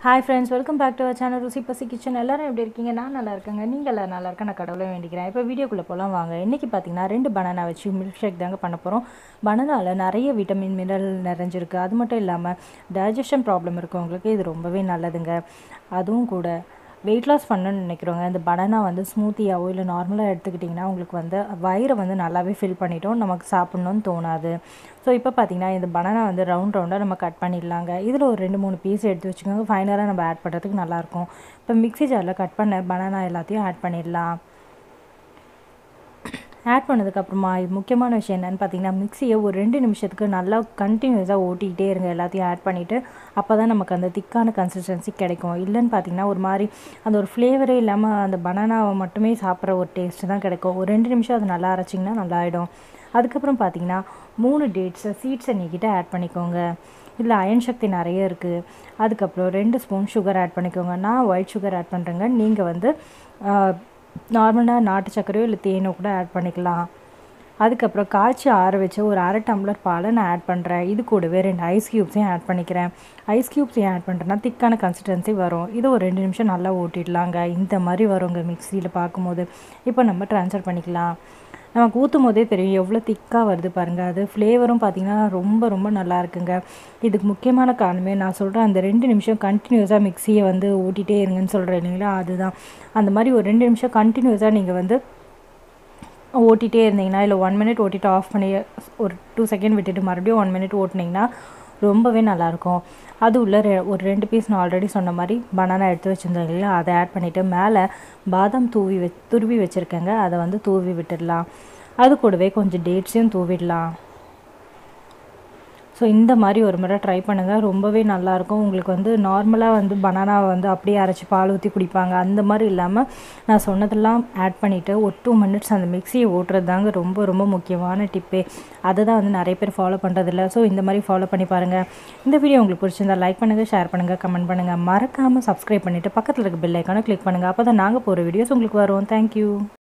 hi friends welcome back to our channel Rusi Pasi kitchen எல்லாரும் எப்படி இருக்கீங்க நான் நல்லா இருக்கேங்க நீங்கள் எல்லாரும் நல்லா இருக்க நான் கடவுளை வேண்டிக்கிறேன் இப்போ வீடியோக்குள்ளே போகலாம் வாங்க இன்றைக்கி பார்த்தீங்கன்னா ரெண்டு பனானா வச்சு மில்க் ஷேக் தாங்க பண்ண போகிறோம் பனானாவில் நிறைய விட்டமின் மினரல் நிறைஞ்சிருக்கு அது மட்டும் இல்லாமல் டைஜஷன் ப்ராப்ளம் இருக்கவங்களுக்கு இது ரொம்பவே நல்லதுங்க அதுவும் கூட வெயிட் லாஸ் பண்ணணும்னு நினைக்கிறவங்க இந்த பனானா வந்து ஸ்மூத்தியாவோ இல்லை நார்மலாக எடுத்துக்கிட்டிங்கன்னா உங்களுக்கு வந்து வயிறை வந்து நல்லாவே ஃபில் பண்ணிட்டோம் நமக்கு சாப்பிட்ணுன்னு தோணாது ஸோ இப்போ பார்த்தீங்கன்னா இந்த பனானா வந்து ரவுண்ட் ரவுண்டாக நம்ம கட் பண்ணிடலாங்க இதில் ஒரு ரெண்டு மூணு பீஸ் எடுத்து வச்சுக்கோங்க ஃபைனலாக நம்ம ஆட் பண்ணுறதுக்கு நல்லாயிருக்கும் இப்போ மிக்ஸி ஜாரில் கட் பண்ண பனானா எல்லாத்தையும் ஆட் பண்ணிடலாம் ஆட் பண்ணதுக்கப்புறமா முக்கியமான விஷயம் என்னென்னு பார்த்தீங்கன்னா மிக்சியை ஒரு ரெண்டு நிமிஷத்துக்கு நல்லா கண்டினியூஸாக ஓட்டிக்கிட்டே இருங்க எல்லாத்தையும் ஆட் பண்ணிவிட்டு அப்போ தான் நமக்கு அந்த திக்கான கன்சிஸ்டன்சி கிடைக்கும் இல்லைன்னு பார்த்தீங்கன்னா ஒரு மாதிரி அந்த ஒரு ஃப்ளேவரே இல்லாமல் அந்த பனானாவை மட்டுமே சாப்பிட்ற ஒரு டேஸ்ட்டு தான் கிடைக்கும் ஒரு ரெண்டு நிமிஷம் அது நல்லா அரைச்சிங்கன்னா நல்லா ஆகிடும் அதுக்கப்புறம் பார்த்தீங்கன்னா மூணு டேட்ஸை சீட்ஸை நீக்கிட்ட ஆட் பண்ணிக்கோங்க இதில் அயன் சக்தி நிறைய இருக்குது அதுக்கப்புறம் ரெண்டு ஸ்பூன் சுகர் ஆட் பண்ணிக்கோங்க நான் ஒயிட் சுகர் ஆட் பண்ணுறேங்க நீங்கள் வந்து நார்மலாக நாட்டு சர்க்கரையோ இல்லை தேனோ கூட ஆட் பண்ணிக்கலாம் அதுக்கப்புறம் காய்ச்சி ஆற வச்ச ஒரு அரை டம்ளர் பாலை நான் ஆட் பண்ணுறேன் இது கூடவே ரெண்டு ஐஸ் க்யூப்ஸையும் ஆட் பண்ணிக்கிறேன் ஐஸ் க்யூப்ஸையும் ஆட் பண்ணுறேன்னா திக்கான கன்சிஸ்டன்சி வரும் இது ஒரு ரெண்டு நிமிஷம் நல்லா ஓட்டிடலாங்க இந்த மாதிரி வருங்க மிக்சியில் பார்க்கும்போது இப்போ நம்ம ட்ரான்ஸ்ஃபர் பண்ணிக்கலாம் நமக்கு ஊற்றும் போதே தெரியும் எவ்வளோ திக்காக வருது பாருங்கள் அது ஃப்ளேவரும் பார்த்திங்கன்னா ரொம்ப ரொம்ப நல்லா இருக்குங்க இதுக்கு முக்கியமான காரணமே நான் சொல்கிறேன் அந்த ரெண்டு நிமிஷம் கண்டினியூஸாக மிக்சியை வந்து ஓட்டிகிட்டே இருங்கன்னு சொல்கிறேன் இல்லைங்களா அதுதான் அந்த மாதிரி ஒரு ரெண்டு நிமிஷம் கண்டினியூஸாக நீங்கள் வந்து ஓட்டிகிட்டே இருந்தீங்கன்னா இல்லை ஒன் மினிட் ஓட்டிட்டு ஆஃப் பண்ணி ஒரு டூ செகண்ட் விட்டுட்டு மறுபடியும் ஒன் மினிட் ஓட்டினீங்கன்னா ரொம்பவே நல்லாயிருக்கும் அது உள்ள ரெ ஒரு ரெண்டு பீஸ் நான் ஆல்ரெடி சொன்ன மாதிரி பனானா எடுத்து வச்சுருந்தேன் இல்லையா அதை ஆட் பண்ணிவிட்டு மேலே பாதாம் தூவி வ துருவி வச்சுருக்கேங்க அதை வந்து தூவி விட்டுடலாம் அது கூடவே கொஞ்சம் டேட்ஸையும் தூவிடலாம் ஸோ இந்த மாதிரி ஒரு முறை ட்ரை பண்ணுங்கள் ரொம்பவே நல்லாயிருக்கும் உங்களுக்கு வந்து நார்மலாக வந்து பனானாவை வந்து அப்படியே அரைச்சி பால் ஊற்றி குடிப்பாங்க அந்த மாதிரி இல்லாமல் நான் சொன்னதெல்லாம் ஆட் பண்ணிவிட்டு ஒரு டூ மினிட்ஸ் அந்த மிக்சியை ஓட்டுறது தாங்க ரொம்ப ரொம்ப முக்கியமான டிப்பே அதை தான் வந்து நிறைய பேர் ஃபாலோ பண்ணுறதில்ல ஸோ இந்த மாதிரி ஃபாலோ பண்ணி பாருங்கள் இந்த வீடியோ உங்களுக்கு பிடிச்சிருந்தா லைக் பண்ணுங்கள் ஷேர் பண்ணுங்கள் கமெண்ட் பண்ணுங்கள் மறக்காமல் சப்ஸ்கிரைப் பண்ணிவிட்டு பக்கத்தில் இருக்க பெல் ஐக்கானை கிளிக் பண்ணுங்கள் அப்போ தான் நாங்கள் போகிற வீடியோஸ் உங்களுக்கு வரும் தேங்க்யூ